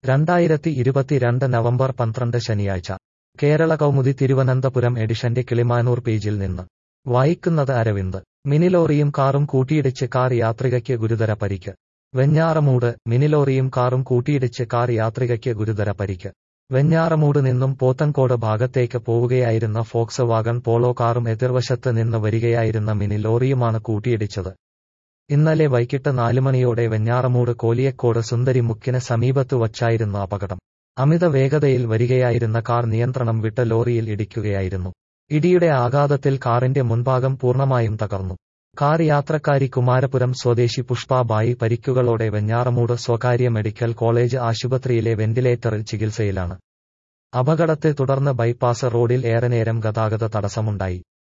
രണ്ടായിരത്തി ഇരുപത്തിരണ്ട് നവംബർ പന്ത്രണ്ട് ശനിയാഴ്ച കേരള കൗമുദി തിരുവനന്തപുരം എഡിഷന്റെ കിളിമാനൂർ പേജിൽ നിന്ന് വായിക്കുന്നത് അരവിന്ദ് മിനിലോറിയും കാറും കൂട്ടിയിടിച്ച് കാർ യാത്രികയ്ക്ക് ഗുരുതര പരിക്ക് വെഞ്ഞാറമൂട് മിനിലോറിയും കാറും കൂട്ടിയിടിച്ച് കാർ യാത്രികയ്ക്ക് ഗുരുതര പരിക്ക് വെഞ്ഞാറമൂട് നിന്നും പോത്തൻകോട് ഭാഗത്തേക്ക് പോവുകയായിരുന്ന ഫോക്സ് വാഗൺ പോളോ കാറും എതിർവശത്ത് നിന്ന് വരികയായിരുന്ന മിനി ലോറിയുമാണ് കൂട്ടിയിടിച്ചത് ഇന്നലെ വൈകിട്ട് നാലുമണിയോടെ വെഞ്ഞാറമൂട് കോലിയക്കോട് സുന്ദരിമുക്കിന് സമീപത്ത് വച്ചായിരുന്നു അപകടം അമിത വേഗതയിൽ വരികയായിരുന്ന കാർ നിയന്ത്രണം വിട്ട ലോറിയിൽ ഇടിക്കുകയായിരുന്നു ഇടിയുടെ ആഘാതത്തിൽ കാറിന്റെ മുൻഭാഗം പൂർണ്ണമായും തകർന്നു കാർ യാത്രക്കാരി കുമാരപുരം സ്വദേശി പുഷ്പാബായി പരിക്കുകളോടെ വെഞ്ഞാറമൂട് സ്വകാര്യ മെഡിക്കൽ കോളേജ് ആശുപത്രിയിലെ വെന്റിലേറ്ററിൽ ചികിത്സയിലാണ് അപകടത്തെ തുടർന്ന് ബൈപ്പാസ് റോഡിൽ ഏറെ നേരം ഗതാഗത തടസ്സമുണ്ടായി